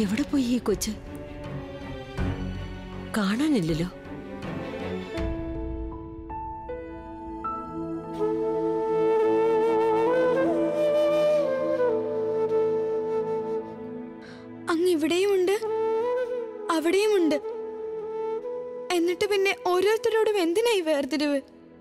എവിടെ പോയി ഈ കൊച്ച് കാണാനില്ലല്ലോ അങ്ങ് ഇവിടെയുമുണ്ട് അവിടെയുമുണ്ട് എന്നിട്ട് പിന്നെ ഓരോരുത്തരോടും എന്തിനായി വേർതിരിവ്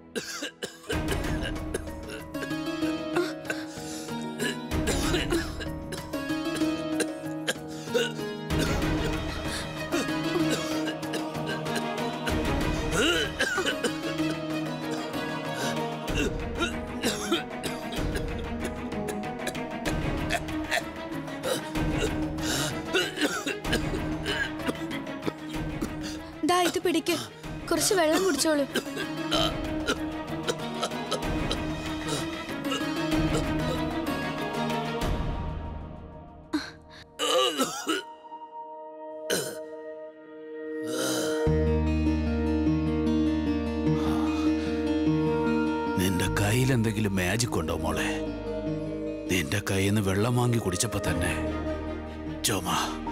ദാ ഇത് പിടിക്ക് കുറച്ച് വെള്ളം കുടിച്ചോളൂ നിന്റെ കയ്യിൽ എന്തെങ്കിലും മാജിക് ഉണ്ടോ മോളെ നിന്റെ കയ്യിൽ നിന്ന് വെള്ളം വാങ്ങി കുടിച്ചപ്പോ തന്നെ ചുമ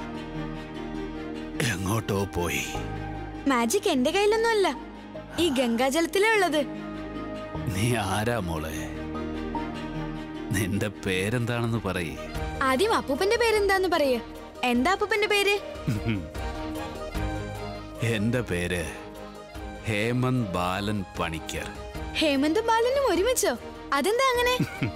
എങ്ങോട്ടോ പോയി മാജിക് എന്റെ കയ്യിലൊന്നും അല്ല ഈ ഗംഗാജലത്തിലാ ഉള്ളത് നീ ആരാ മോളെ നിന്റെ പേരെന്താണെന്ന് പറയേ ആദ്യം അപ്പൂപ്പന്റെ പേരെന്താന്ന് പറയ് എന്താ അപ്പൂപ്പന്റെ പേര് എന്റെ പേര് ഹേമന്ത് ബാലൻ പണിക്കർ ഹേമന്തും ബാലനും ഒരുമിച്ചോ അതെന്താ അങ്ങനെ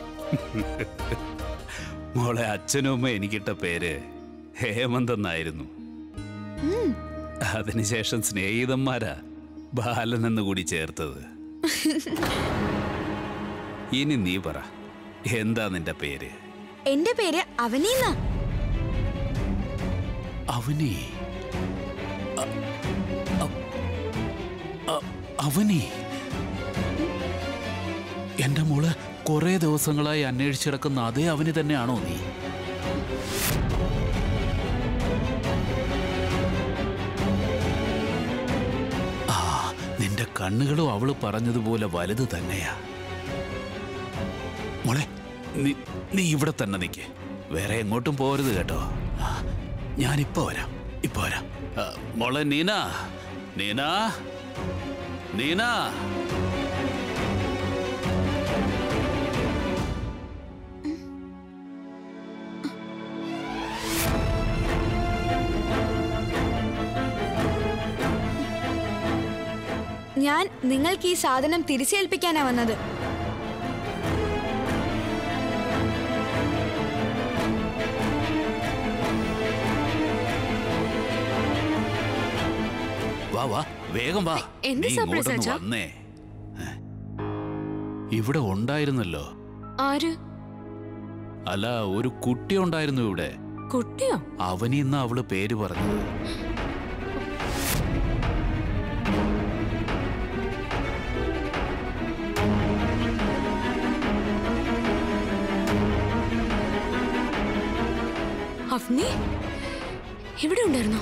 മോളെ അച്ഛനും അമ്മ എനിക്കിട്ട പേര് ഹേമന്ത് എന്നായിരുന്നു ഉം, അതിനുശേഷം സ്നേഹിതന്മാരാ ബാലൻ എന്ന് കൂടി ചേർത്തത് ഇനി നീ പറ എന്താ നിന്റെ പേര് എന്റെ പേര് അവനീന്നാ അവനി അ- അ- അ- അവനി എന്റെ മോള് കുറെ ദിവസങ്ങളായി അന്വേഷിച്ചിടക്കുന്ന അതേ അവനി തന്നെയാണോ നീ ആ നിന്റെ കണ്ണുകളും അവള് പറഞ്ഞതുപോലെ വലുത് തന്നെയാ മോളെ നീ നീ ഇവിടെ തന്നെ നിൽക്ക് വേറെ എങ്ങോട്ടും പോരുത് കേട്ടോ ആ, ഞാനിപ്പോ വരാം ഇപ്പൊ വരാം ആ, മോളെ നീന നീന നീന ഞാൻ നിങ്ങൾക്ക് ഈ സാധനം തിരിച്ചേൽപ്പിക്കാനാ വന്നത് വാ വാ വേഗം വാ എന്ത് നീ surprise ഇങ്ങോട്ടൊന്ന് അച്ഛാ? വന്നേ ഏ? ഇവിടെ ഉണ്ടായിരുന്നല്ലോ ആര് അല്ല ഒരു കുട്ടി ഉണ്ടായിരുന്നു ഇവിടെ കുട്ടിയോ അവനിന്ന് അവള് പേര് പറഞ്ഞത് അഫ്നി ഇവിടെ ഉണ്ടായിരുന്നോ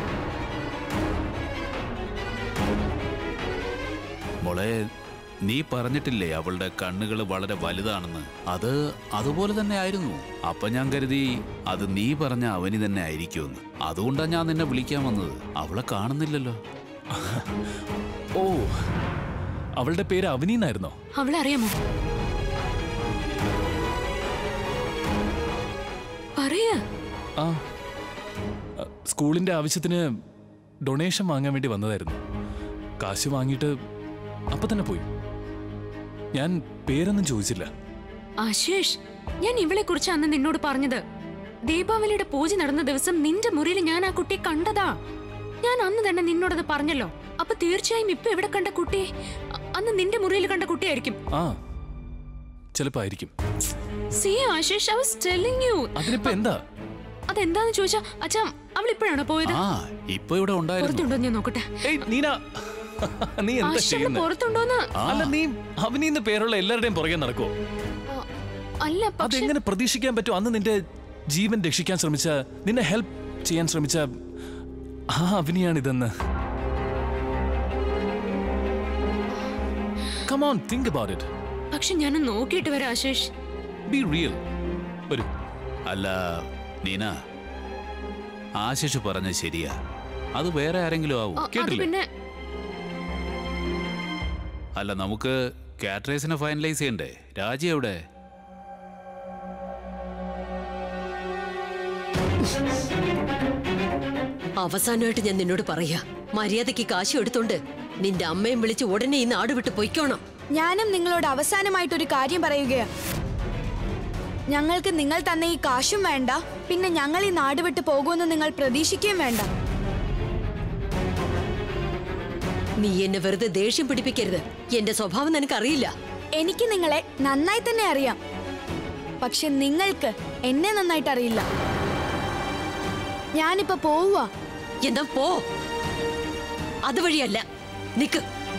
മോളെ നീ പറഞ്ഞിട്ടില്ലേ അവളുടെ കണ്ണുകൾ വളരെ വലുതാണെന്ന് അത് അതുപോലെ തന്നെ ആയിരുന്നു അപ്പൊ ഞാൻ കരുതി അത് നീ പറഞ്ഞ അവനി തന്നെ ആയിരിക്കുമെന്ന് അതുകൊണ്ടാണ് ഞാൻ നിന്നെ വിളിക്കാൻ വന്നത് അവളെ കാണുന്നില്ലല്ലോ ഓ അവളുടെ പേര് അവനി എന്നായിരുന്നോ അവളെ അറിയാമോ പറയാ ആ അ, സ്കൂളിന്റെ ആവശ്യത്തിന് ഡൊണേഷൻ വാങ്ങാൻ വേണ്ടി വന്നതായിരുന്നു കാശ് വാങ്ങിയിട്ട് അപ്പൊ തന്നെ പോയി ഞാൻ പേരൊന്നും ചോദിച്ചില്ല ആശേഷ് ഞാൻ ഇവളെ കുറിച്ച് അന്ന് നിന്നോട് പറഞ്ഞത് ദീപാവലിയുടെ പൂജ നടന്ന ദിവസം നിന്റെ മുറിയിൽ ഞാൻ ആ കുട്ടിയെ കണ്ടതാ ഞാൻ അന്ന് തന്നെ നിന്നോടത് പറഞ്ഞല്ലോ അപ്പൊ തീർച്ചയായും ഇപ്പൊ ഇവിടെ കണ്ട കുട്ടി അ- അന്ന് നിന്റെ മുറിയിൽ കണ്ട കുട്ടിയായിരിക്കും ആ ചിലപ്പോ ആയിരിക്കും see Ashesh I was telling you അതിനിപ്പോ എന്താ അതെന്താന്ന് ചോദിച്ചാ അച്ഛാ അവൾ ഇപ്പോഴാണോ പോയത് ആ ഇപ്പൊ ഇവിടെ ഉണ്ടായിരുന്നു പുറത്തുണ്ടോ ഞാൻ നോക്കട്ടെ ഏയ് നീന നീ എന്താ ആശ അവള് ചെയ്യുന്നത് പുറത്തുണ്ടോന്ന് ആ, അല്ല നീ അവനീന്ന് പേരുള്ള എല്ലാവരുടെയും പുറകെ നടക്കോ ആ, അല്ല പക്ഷെ അതെങ്ങനെ പ്രതീക്ഷിക്കാൻ പറ്റും അന്ന് നിന്റെ ജീവൻ രക്ഷിക്കാൻ ശ്രമിച്ച നിന്നെ ഹെൽപ്പ് ചെയ്യാൻ ശ്രമിച്ച ആ അവനിയാണിതെന്ന് കമോൺ തിങ്ക് അബൌട്ട് ഇറ്റ് പക്ഷെ ഞാൻ നോക്കിയിട്ട് വരാം ആശേഷ് ബി റിയൽ ഒരു അല്ല നീന ആശിഷ് പറഞ്ഞ ശരിയാ അത് വേറെ ആരെങ്കിലും ആവും ആ, അത് കേട്ടില്ലേ പിന്നെ അല്ല നമുക്ക് കാറ്ററേഴ്സിനെ ഫൈനലൈസ് ചെയ്യണ്ടേ രാജി എവിടെ അവസാനമായിട്ട് ഞാൻ നിന്നോട് പറയാ മര്യാദയ്ക്ക് കാശ് എടുത്തോണ്ട് നിന്റെ അമ്മയും വിളിച്ച് ഉടനെ ഈ നാട് വിട്ട് പൊയ്ക്കോണം ഞാനും നിങ്ങളോട് അവസാനമായിട്ടൊരു കാര്യം പറയുകയാ ഞങ്ങൾക്ക് നിങ്ങൾ തന്ന ഈ കാശും വേണ്ട പിന്നെ ഞങ്ങൾ ഈ നാട് വിട്ട് പോകുമെന്ന് നിങ്ങൾ പ്രതീക്ഷിക്കുകയും വേണ്ട നീ എന്നെ വെറുതെ ദേഷ്യം പിടിപ്പിക്കരുത് എന്റെ സ്വഭാവം നിനക്കറിയില്ല എനിക്ക് നിങ്ങളെ നന്നായി തന്നെ അറിയാം പക്ഷെ നിങ്ങൾക്ക് എന്നെ നന്നായിട്ട് അറിയില്ല ഞാനിപ്പോ പോവുക എന്താ പോ അതുവഴിയല്ല നിക്ക്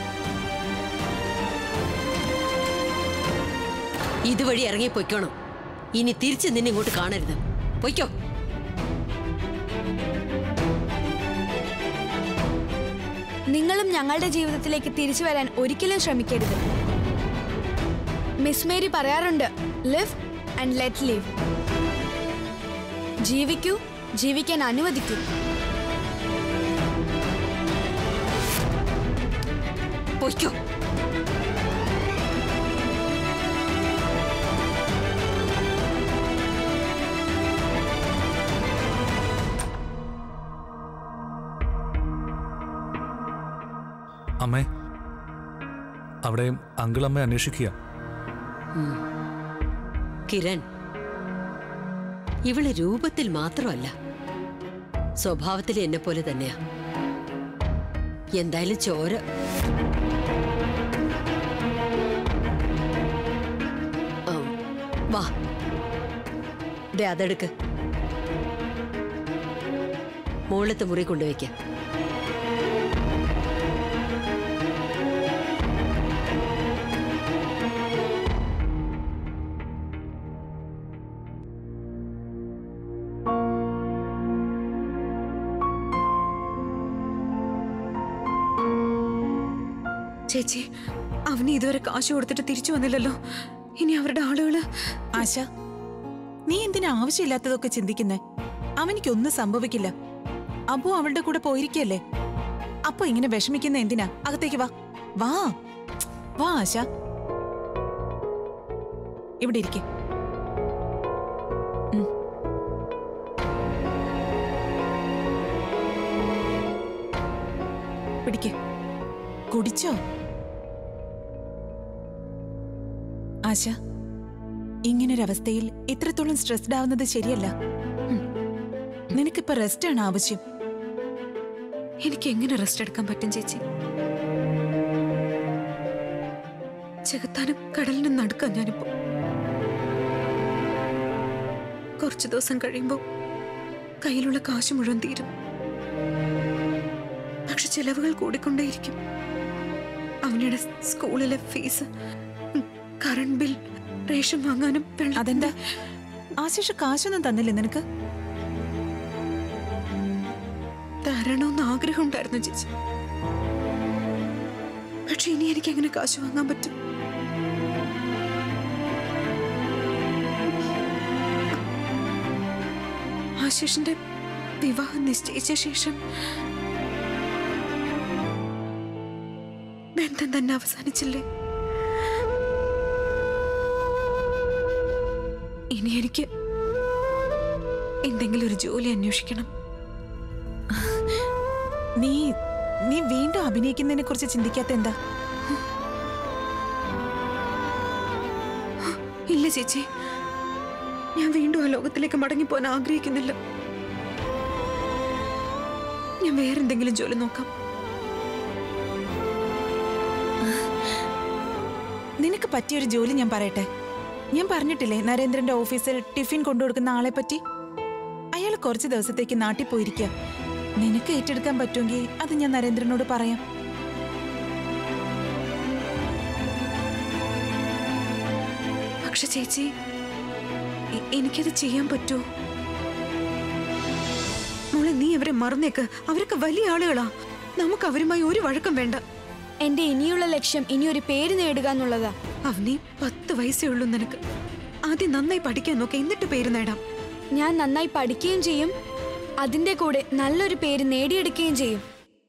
ഇതുവഴി ഇറങ്ങി പൊയ്ക്കോണം ഇനി തിരിച്ച് നിന്നെ ഇങ്ങോട്ട് കാണരുത് പൊയ്ക്കോ നിങ്ങളും ഞങ്ങളുടെ ജീവിതത്തിലേക്ക് തിരിച്ചു വരാൻ ഒരിക്കലും ശ്രമിക്കരുത് മിസ് മേരി പറയാറുണ്ട് ലിവ് ആൻഡ് ലെറ്റ് ലീവ് ജീവിക്കൂ ജീവിക്കാൻ അനുവദിക്കൂ പൊയ്ക്കോ അമ്മേ അവിടെ അങ്കിൾ അമ്മ അന്വേഷിക്കുക കിരൺ ഇവള് രൂപത്തിൽ മാത്രമല്ല സ്വഭാവത്തിൽ എന്നെ പോലെ തന്നെയാ എന്തായാലും ചോര ആ, വാ ദേ അതെടുക്ക് മുകളിലത്തെ മുറി കൊണ്ടുവയ്ക്ക ചേച്ചി അവന് ഇതുവരെ കാശ് കൊടുത്തിട്ട് തിരിച്ചു വന്നില്ലല്ലോ ഇനി അവരുടെ ആളുകള് ആശ നീ എന്തിനാ ആവശ്യമില്ലാത്തതൊക്കെ ചിന്തിക്കുന്നേ അവനിക്കൊന്നും സംഭവിക്കില്ല അബു അവളുടെ കൂടെ പോയിരിക്കല്ലേ അപ്പൊ ഇങ്ങനെ വിഷമിക്കുന്ന എന്തിനാ അകത്തേക്ക് വാ വാ വാ ആശ ഇവിടെ ഇരിക്കെ പിടിക്ക് കുടിച്ചോ ആശ ഇങ്ങനൊരവസ്ഥയിൽ ഇത്രത്തോളം സ്ട്രെസ്ഡ് ആവുന്നത് ശരിയല്ല ഉം. നിനക്കിപ്പോ റെസ്റ്റ് ആണ് ആവശ്യം എനിക്ക് എങ്ങനെ റെസ്റ്റ് എടുക്കാൻ പറ്റും ചേച്ചി ചെകുത്താനും കടലിനും നടുക്കാം ഞാനിപ്പോ കുറച്ചു ദിവസം കഴിയുമ്പോ കയ്യിലുള്ള കാശ് മുഴുവൻ തീരും പക്ഷെ ചെലവുകൾ കൂടിക്കൊണ്ടേയിരിക്കും അവനുടെ സ്കൂളിലെ ഫീസ് ഉം, കറണ്ട് ബിൽ റേഷൻ വാങ്ങാനും വെള്ളം- അതെന്താ ആശിഷ് കാശൊന്നും തന്നില്ലേ നിനക്ക് തരണമെന്ന് ആഗ്രഹം ഉണ്ടായിരുന്നു ചേച്ചി പക്ഷെ ഇനി എനിക്ക് എങ്ങനെ കാശ് വാങ്ങാൻ പറ്റും ആശിഷിന്റെ വിവാഹം നിശ്ചയിച്ച ശേഷം ബന്ധം തന്നെ അവസാനിച്ചില്ലേ ഇനി എനിക്ക് എന്തെങ്കിലും ഒരു ജോലി അന്വേഷിക്കണം നീ നീ വീണ്ടും അഭിനയിക്കുന്നതിനെ കുറിച്ച് ചിന്തിക്കാത്ത എന്താ ഇല്ല ചേച്ചി ഞാൻ വീണ്ടും ആ ലോകത്തിലേക്ക് മടങ്ങിപ്പോകാൻ ആഗ്രഹിക്കുന്നില്ല ഞാൻ വേറെന്തെങ്കിലും ജോലി നോക്കാം നിനക്ക് പറ്റിയൊരു ജോലി ഞാൻ പറയട്ടെ ഞാൻ പറഞ്ഞിട്ടില്ലേ നരേന്ദ്രന്റെ ഓഫീസിൽ ടിഫിൻ കൊണ്ടുകൊടുക്കുന്ന ആളെ പറ്റി അയാൾ കുറച്ച് ദിവസത്തേക്ക് നാട്ടിൽ പോയിരിക്കുക നിനക്ക് ഏറ്റെടുക്കാൻ പറ്റുമെങ്കിൽ അത് ഞാൻ നരേന്ദ്രനോട് പറയാം പക്ഷെ ചേച്ചി എ- എനിക്കത് ചെയ്യാൻ പറ്റുമോ മോളെ നീ അവരെ മറന്നേക്ക് അവരൊക്കെ വലിയ ആളുകളാ നമുക്ക് അവരുമായി ഒരു വഴക്കം വേണ്ട എന്റെ ഇനിയുള്ള ലക്ഷ്യം ഇനി ഒരു പേര് നേടുക എന്നുള്ളതാ അവനെ പത്ത് വയസ്സേ ഉള്ളൂ നിനക്ക് ആദ്യം നന്നായി പഠിക്കാൻ നോക്ക് എന്നിട്ട് പേര് നേടാം ഞാൻ നന്നായി പഠിക്കുകയും ചെയ്യും അതിന്റെ കൂടെ നല്ലൊരു പേര് നേടിയെടുക്കുകയും ചെയ്യും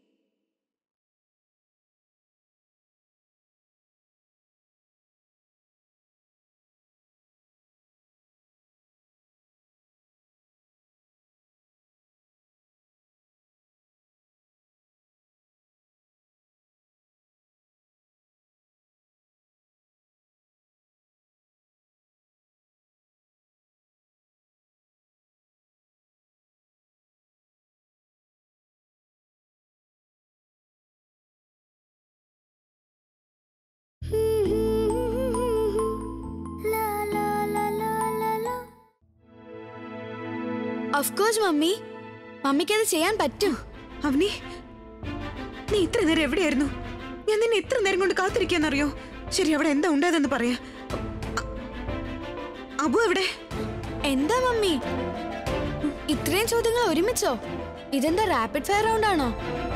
ഓഫ് കോഴ്സ് മമ്മി മമ്മിക്ക് അത് ചെയ്യാൻ പറ്റും അവനി നീ ഇത്ര നേരം എവിടെയായിരുന്നു ഞാൻ നിന്നെ ഇത്ര നേരം കൊണ്ട് കാത്തിരിക്കാന്നറിയോ ശരി അവിടെ എന്താ ഉണ്ടായതെന്ന് പറയാ അ- അബു എവിടെ എന്താ മമ്മി ഇത്രയും ചോദ്യങ്ങൾ ഒരുമിച്ചോ ഇതെന്താ റാപ്പിഡ് ഫയർ റൗണ്ട് ആണോ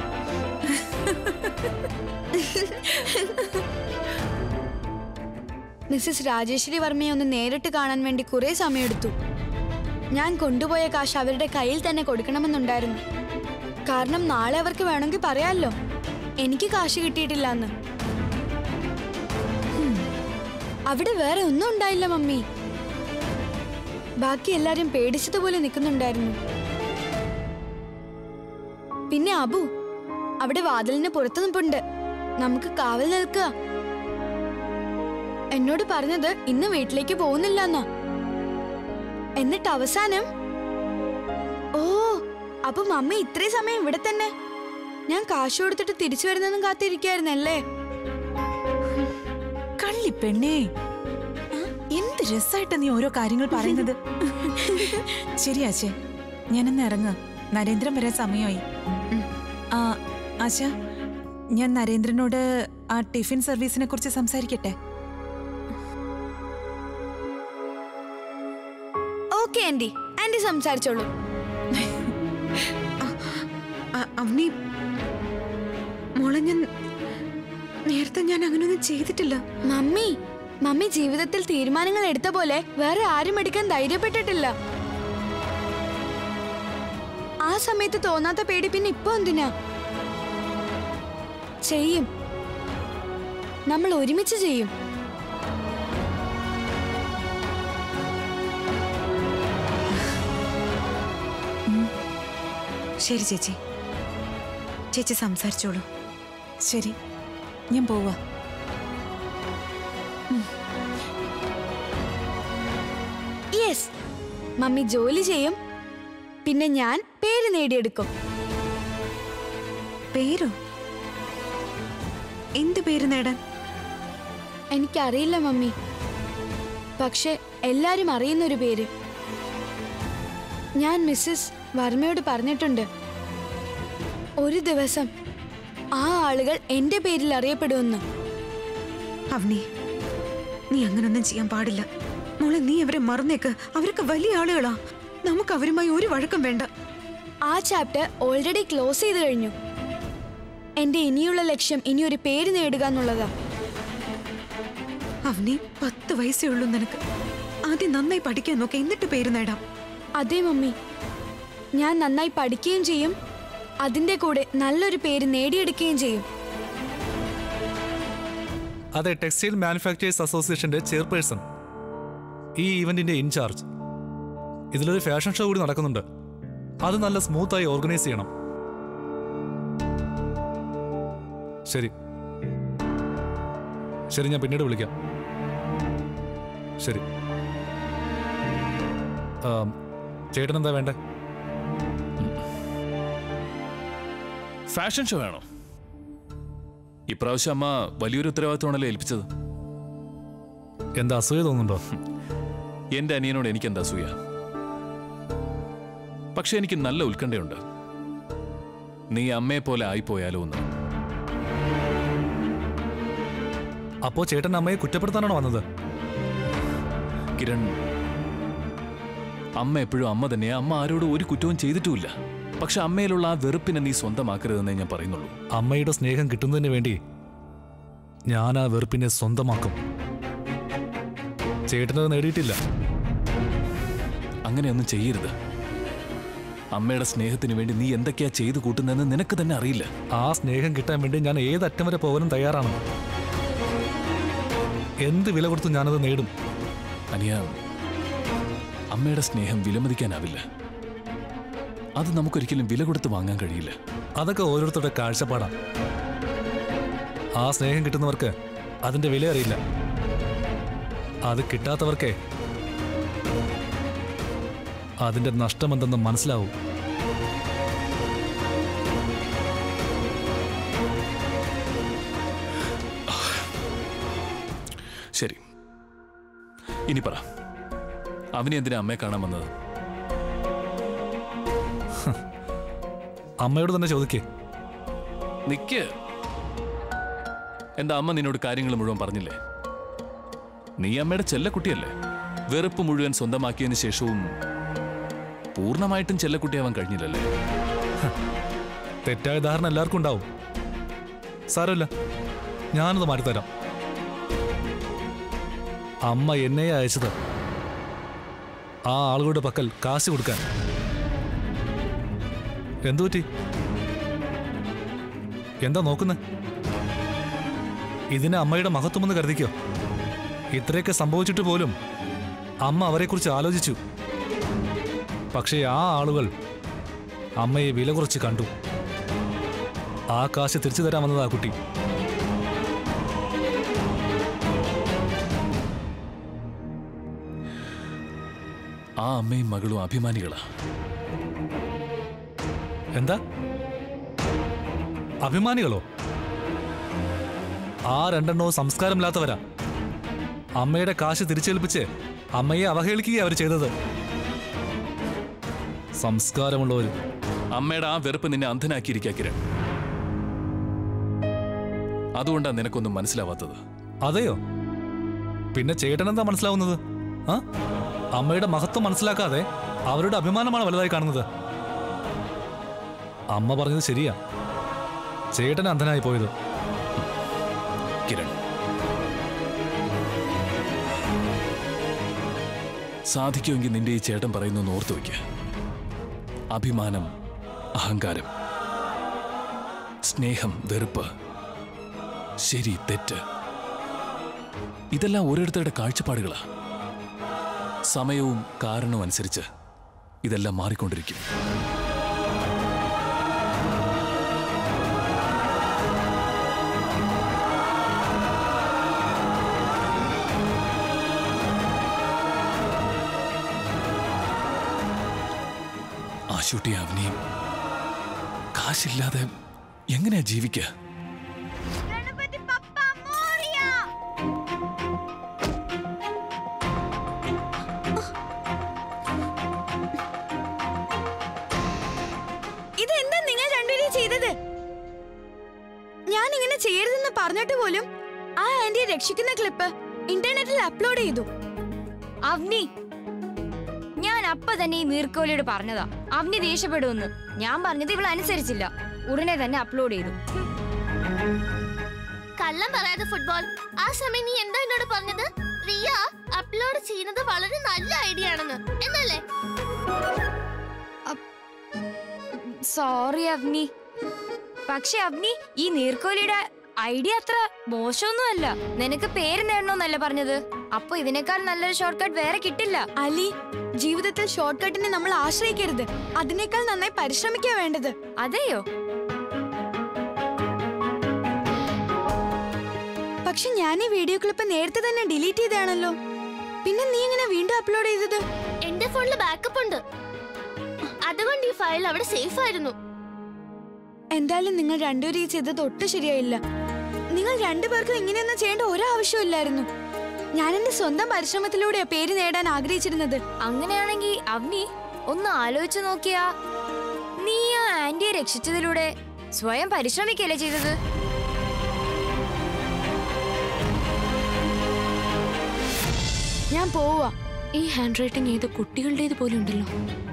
മിസ്സസ് രാജേശ്വരി വർമ്മയെ ഒന്ന് നേരിട്ട് കാണാൻ വേണ്ടി കുറെ സമയമെടുത്തു ഞാൻ കൊണ്ടുപോയ കാശ് അവരുടെ കയ്യിൽ തന്നെ കൊടുക്കണമെന്നുണ്ടായിരുന്നു കാരണം നാളെ അവർക്ക് വേണമെങ്കിൽ പറയാമല്ലോ എനിക്ക് കാശ് കിട്ടിയിട്ടില്ല എന്ന് ഹും. അവിടെ വേറെ ഒന്നും ഉണ്ടായില്ല മമ്മി ബാക്കി എല്ലാരും പേടിച്ചതുപോലെ നിൽക്കുന്നുണ്ടായിരുന്നു പിന്നെ അബു അവിടെ വാതിലിന് പുറത്തു നിൽപ്പുണ്ട് നമുക്ക് കാവൽ നിൽക്കുക എന്നോട് പറഞ്ഞത് ഇന്ന് വീട്ടിലേക്ക് പോകുന്നില്ല എന്നാ എന്നിട്ട് അവസാനം ഓ അപ്പൊ മമ്മി ഇത്രയും സമയം ഇവിടെ തന്നെ ഞാൻ കാശ് കൊടുത്തിട്ട് തിരിച്ചു വരുന്നതും കാത്തിരിക്കായിരുന്നല്ലേ കള്ളി പെണ്ണേ എന്ത് രസായിട്ടാ നീ ഓരോ കാര്യങ്ങൾ പറയുന്നത് ശരി ആശേ ഞാനെന്ന് ഇറങ്ങുക നരേന്ദ്രൻ വരാൻ സമയമായി ആ ആശ ഞാൻ നരേന്ദ്രനോട് ആ ടിഫിൻ സർവീസിനെ കുറിച്ച് സംസാരിക്കട്ടെ ഓക്കെ ആന്റി ആന്റി സംസാരിച്ചോളൂ അ- അവനി മോളെ ഞാൻ നേരത്തെ ഞാൻ അങ്ങനെയൊന്നും ചെയ്തിട്ടില്ല മമ്മി മമ്മി ജീവിതത്തിൽ തീരുമാനങ്ങൾ എടുത്ത പോലെ വേറെ ആരും എടുക്കാൻ ധൈര്യപ്പെട്ടിട്ടില്ല ആ സമയത്ത് തോന്നാത്ത പേടി പിന്നെ ഇപ്പൊ എന്തിനാ ചെയ്യും നമ്മൾ ഒരുമിച്ച് ചെയ്യും ശരി ചേച്ചി ചേച്ചി സംസാരിച്ചോളൂ ശരി ഞാൻ പോവാ യെസ് മമ്മി ജോലി ചെയ്യും പിന്നെ ഞാൻ പേര് നേടിയെടുക്കും പേരോ എന്ത് പേര് നേടാൻ എനിക്കറിയില്ല മമ്മി പക്ഷെ എല്ലാരും അറിയുന്ന ഒരു പേര് ഞാൻ മിസ്സസ് വർമ്മയോട് പറഞ്ഞിട്ടുണ്ട് ഒരു ദിവസം ആ ആളുകൾ എന്റെ പേരിൽ അറിയപ്പെടുമെന്ന് അവനി നീ അങ്ങനൊന്നും ചെയ്യാൻ പാടില്ല മോളെ നീ അവരെ മറന്നേക്ക് അവരൊക്കെ വലിയ ആളുകളാ നമുക്ക് അവരുമായി ഒരു വഴക്കം വേണ്ട ആ ചാപ്റ്റർ ഓൾറെഡി ക്ലോസ് ചെയ്ത് കഴിഞ്ഞു എന്റെ ഇനിയുള്ള ലക്ഷ്യം ഇനി ഒരു പേര് നേടുക എന്നുള്ളതാ അവനി പത്ത് വയസ്സേ ഉള്ളൂ നിനക്ക് ആദ്യം നന്നായി പഠിക്കാൻ നോക്കെ എന്നിട്ട് പേര് നേടാം അതെ മമ്മി ഞാൻ നന്നായി പഠിക്കുകയും ചെയ്യും അതിന്റെ കൂടെ നല്ലൊരു പേര് നേടിയെടുക്കുകയും ചെയ്യും അതെ ടെക്സ്റ്റൈൽ മാനുഫാക്ചേഴ്സ് അസോസിയേഷന്റെ ചെയർപേഴ്സൺ ഈ ഈവന്റിന്റെ ഇൻചാർജ് ഇതിലൊരു ഫാഷൻ ഷോ കൂടി നടക്കുന്നുണ്ട് അത് നല്ല സ്മൂത്തായി ഓർഗനൈസ് ചെയ്യണം ശരി ശരി ഞാൻ പിന്നീട് വിളിക്കാം ശരി ആം, ചേട്ടൻ എന്താ വേണ്ടേ ഫാഷൻ ഷോ വേണോ ഇപ്രാവശ്യം അമ്മ വലിയൊരു ഉത്തരവാദിത്തമാണല്ലോ ഏൽപ്പിച്ചത് എന്താ അസൂയ തോന്നുന്നുണ്ടോ എന്റെ അനിയനോട് എനിക്ക് എന്താ അസൂയ പക്ഷെ എനിക്ക് നല്ല ഉത്കണ്ഠയുണ്ട് നീ അമ്മയെ പോലെ ആയിപ്പോയാലോ എന്ന് അപ്പോ ചേട്ടൻ അമ്മയെ കുറ്റപ്പെടുത്താനാണോ വന്നത് കിരൺ അമ്മ എപ്പോഴും അമ്മ തന്നെയാ അമ്മ ആരോടും ഒരു കുറ്റവും ചെയ്തിട്ടുമില്ല പക്ഷെ അമ്മയിലുള്ള ആ വെറുപ്പിനെ നീ സ്വന്തമാക്കരുതെന്നേ ഞാൻ പറയുന്നുള്ളൂ അമ്മയുടെ സ്നേഹം കിട്ടുന്നതിന് വേണ്ടി ഞാൻ ആ വെറുപ്പിനെ സ്വന്തമാക്കും ചേട്ടനത് നേടിയിട്ടില്ല അങ്ങനെയൊന്നും ചെയ്യരുത് അമ്മയുടെ സ്നേഹത്തിന് വേണ്ടി നീ എന്തൊക്കെയാ ചെയ്തു കൂട്ടുന്നതെന്ന് നിനക്ക് തന്നെ അറിയില്ല ആ സ്നേഹം കിട്ടാൻ വേണ്ടി ഞാൻ ഏതറ്റം വരെ പോകാനും തയ്യാറാണ് എന്ത് വില കൊടുത്തു ഞാനത് നേടും അനിയ അമ്മയുടെ സ്നേഹം വിലമതിക്കാനാവില്ല അത് നമുക്കൊരിക്കലും വില കൊടുത്ത് വാങ്ങാൻ കഴിയില്ല അതൊക്കെ ഓരോരുത്തരുടെ കാഴ്ചപ്പാടാണ് ആ സ്നേഹം കിട്ടുന്നവർക്ക് അതിന്റെ വില അറിയില്ല അത് കിട്ടാത്തവർക്കേ അതിന്റെ നഷ്ടമെന്തെന്ന് മനസ്സിലാവും ശരി ഇനി പറ അവനെ എന്തിനാ അമ്മയെ കാണാൻ വന്നത് അമ്മയോട് തന്നെ ചോദിക്കേ നിക്ക് എന്താ അമ്മ നിന്നോട് കാര്യങ്ങൾ മുഴുവൻ പറഞ്ഞില്ലേ നീ അമ്മയുടെ ചെല്ലക്കുട്ടിയല്ലേ വെറുപ്പ് മുഴുവൻ സ്വന്തമാക്കിയതിനു ശേഷവും പൂർണ്ണമായിട്ടും ചെല്ലക്കുട്ടിയാവാൻ കഴിഞ്ഞില്ലല്ലേ തെറ്റായ ധാരണ എല്ലാവർക്കും ഉണ്ടാവും സാരമില്ല ഞാനത് മാറ്റിത്തരാം അമ്മ എന്നെ അയച്ചത് ആ ആളുകളുടെ പക്കൽ കാശ് കൊടുക്കാൻ എന്തു പറ്റി എന്താ നോക്കുന്നേ ഇതിനെ അമ്മയുടെ മഹത്വമെന്ന് കരുതിക്കോ ഇത്രയൊക്കെ സംഭവിച്ചിട്ട് പോലും അമ്മ അവരെക്കുറിച്ച് ആലോചിച്ചു പക്ഷേ ആ ആളുകൾ അമ്മയെ വില കുറച്ച് കണ്ടു ആ കാശ് തിരിച്ചു തരാമെന്നതാ കുട്ടി ആ അമ്മയും മകളും അഭിമാനികളാ എന്താ അഭിമാനികളോ ആ രണ്ടെണ്ണവും സംസ്കാരമില്ലാത്തവരാ അമ്മയുടെ കാശ് തിരിച്ചേൽപ്പിച്ച് അമ്മയെ അവഹേളിക്കുകയാ അവർ ചെയ്തത് സംസ്കാരമുള്ളവർ അമ്മയുടെ ആ വെറുപ്പ് നിന്നെ അന്ധനാക്കിയിരിക്കാ കിരൺ അതുകൊണ്ടാ നിനക്കൊന്നും മനസ്സിലാവാത്തത് അതെയോ പിന്നെ ചേട്ടനെന്താ മനസ്സിലാവുന്നത് ആ അമ്മയുടെ മഹത്വം മനസ്സിലാക്കാതെ അവരുടെ അഭിമാനമാണ് വലുതായി കാണുന്നത് അമ്മ പറഞ്ഞത് ശരിയാ ചേട്ടൻ അന്ധനായി പോയത് കിരൺ സാധിക്കുമെങ്കിൽ നിന്റെ ഈ ചേട്ടൻ പറയുന്നു ഓർത്തു വയ്ക്ക അഭിമാനം അഹങ്കാരം സ്നേഹം വെറുപ്പ് ശരി തെറ്റ് ഇതെല്ലാം ഓരോരുത്തരുടെ കാഴ്ചപ്പാടുകളാ സമയവും കാരണവും അനുസരിച്ച് ഇതെല്ലാം മാറിക്കൊണ്ടിരിക്കും ആശുട്ടി അവനെയും കാശില്ലാതെ എങ്ങനെയാ ജീവിക്കുക ഇതെന്താ നിങ്ങൾ രണ്ടുപേരും ചെയ്തത് ഞാൻ ഇങ്ങനെ ചെയ്യരുതെന്ന് പറഞ്ഞിട്ട് പോലും ആ ആന്റിയെ രക്ഷിക്കുന്ന ക്ലിപ്പ് ഇന്റർനെറ്റിൽ അപ്ലോഡ് ചെയ്തു അവനി ഞാൻ അപ്പ തന്നെ ഈ നീർക്കോലിയോട് പറഞ്ഞതാ അവനി ദേഷ്യപ്പെടുമെന്ന് ഞാൻ പറഞ്ഞത് ഇവൾ അനുസരിച്ചില്ല ഉടനെ തന്നെ അപ്ലോഡ് ചെയ്തു കള്ളം പറയാതെ ഫുട്ബോൾ ആ സമയം നീ എന്താ എന്നോട് പറഞ്ഞത് റിയ അപ്ലോഡ് ചെയ്യുന്നത് വളരെ നല്ല ഐഡിയ ആണെന്ന് എന്നല്ലേ സോറി അവനി പക്ഷെ അവനി ഈ നീർക്കോലിയുടെ ഐഡിയ അത്ര മോശമൊന്നുമല്ല നിനക്ക് പേര് നേടണമെന്നല്ല പറഞ്ഞത് അപ്പൊ ഇതിനേക്കാൾ നല്ലൊരു ഷോർട്ട് കട്ട് വേറെ കിട്ടില്ല അലി ജീവിതത്തിൽ ഷോർട്ട് കട്ടിനെ നമ്മൾ ആശ്രയിക്കരുത് അതിനേക്കാൾ നന്നായി പരിശ്രമിക്കുക വേണ്ടത് അതെയോ പക്ഷെ ഞാൻ ഈ വീഡിയോ ക്ലിപ്പ് നേരത്തെ തന്നെ ഡിലീറ്റ് ചെയ്താണല്ലോ പിന്നെ നീ ഇങ്ങനെ വീണ്ടും അപ്ലോഡ് ചെയ്തത് എന്റെ ഫോണിൽ ബാക്കപ്പ് ഉണ്ട് അതുകൊണ്ട് ഈ ഫയൽ അവിടെ സേഫ് ആയിരുന്നു എന്തായാലും നിങ്ങൾ രണ്ടുപേരും ഈ ചെയ്തത് ഒട്ടും ശരിയായില്ല നിങ്ങൾ രണ്ടുപേർക്കും ഇങ്ങനെയൊന്നും ചെയ്യേണ്ട ഒരാവശ്യമില്ലായിരുന്നു ഞാൻ എന്റെ സ്വന്തം പരിശ്രമത്തിലൂടെയാ പേര് നേടാൻ ആഗ്രഹിച്ചിരുന്നത് അങ്ങനെയാണെങ്കിൽ അവനി ഒന്ന് ആലോചിച്ചു നോക്കിയാ നീ ആ ആന്റിയെ രക്ഷിച്ചതിലൂടെ സ്വയം പരിശ്രമിക്കല്ലേ ചെയ്തത് ഞാൻ പോവാ ഈ ഹാൻഡ് റൈറ്റിംഗ് ഏതോ കുട്ടികളുടേത് പോലെ ഉണ്ടല്ലോ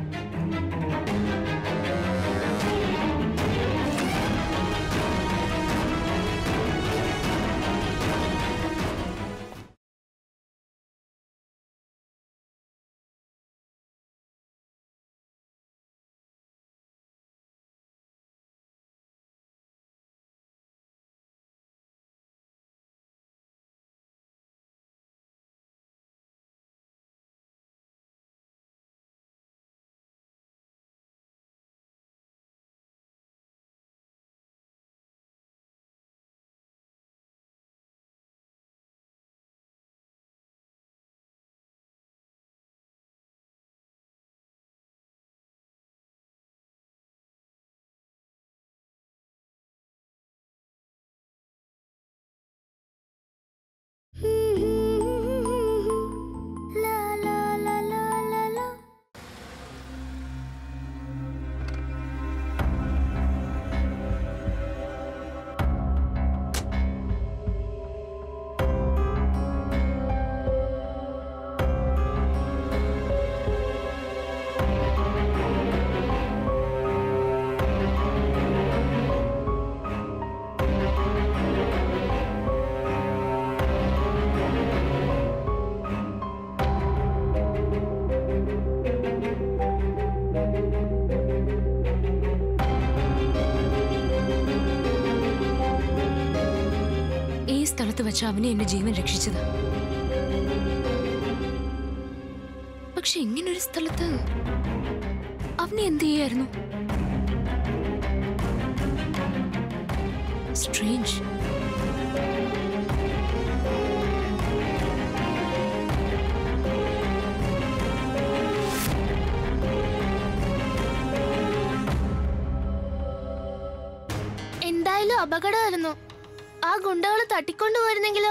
സ്ഥലത്ത് വെച്ച് അവനെ എന്റെ ജീവൻ രക്ഷിച്ചത് പക്ഷെ ഇങ്ങനൊരു സ്ഥലത്ത് അവനെ എന്ത് ചെയ്യായിരുന്നു സ്ട്രേഞ്ച് എന്തായാലും അപകടമായിരുന്നു ആ ഗുണ്ടകൾ തട്ടിക്കൊണ്ടു വരുന്നെങ്കിലോ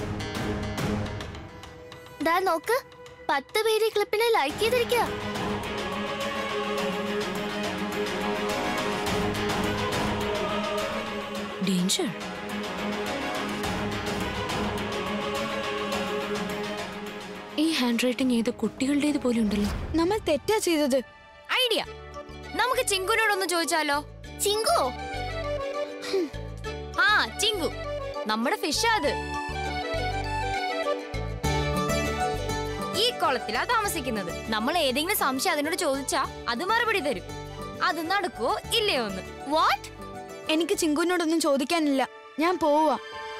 ദാ നോക്ക് പത്ത് പേര് ഈ ക്ലിപ്പിനെ ലൈക്ക് ചെയ്തിരിക്കുക ഡേഞ്ചർ ഈ ഹാൻഡ് റൈറ്റിംഗ് ഏതോ കുട്ടികളുടേത് പോലെ ഉണ്ടല്ലോ നമ്മൾ തെറ്റാ ചെയ്തത് ഐഡിയ നമുക്ക് ചിങ്കുനോടൊന്ന് ചോദിച്ചാലോ ചിങ്കോ ആ ചിങ്കു നമ്മുടെ ഫിഷാ അത് ഈ കുളത്തിലാ താമസിക്കുന്നത് നമ്മൾ ഏതെങ്കിലും സംശയം അതിനോട് ചോദിച്ചാ അത് മറുപടി തരും അത് നടക്കുവോ ഇല്ലയോ എന്ന് വാട്ട് എനിക്ക് ചിങ്കുവിനോടൊന്നും ചോദിക്കാനില്ല ഞാൻ പോവാ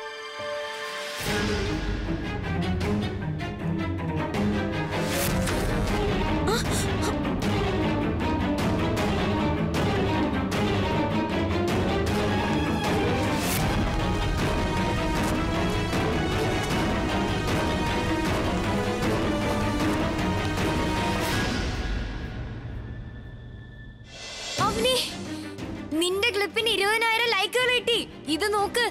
അവനി നിന്റെ ക്ലിപ്പിന് ഇരുപതിനായിരം ലൈക്കുകൾ കിട്ടി ഇത് നോക്ക്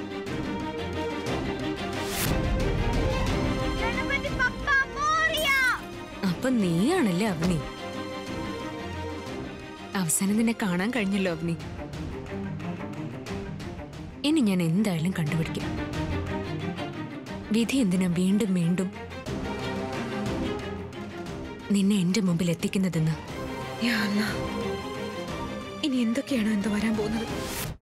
അപ്പൊ നീയാണല്ലേ അവനി അവസാനം നിന്നെ കാണാൻ കഴിഞ്ഞല്ലോ അവനി ഇനി ഞാൻ എന്തായാലും കണ്ടുപിടിക്കും വിധി എന്തിനാ വീണ്ടും വീണ്ടും നിന്നെ എന്റെ മുമ്പിൽ എത്തിക്കുന്നതെന്ന് യാ അല്ലാ. ഇനി എന്തൊക്കെയാണോ എന്തോ വരാൻ പോകുന്നത്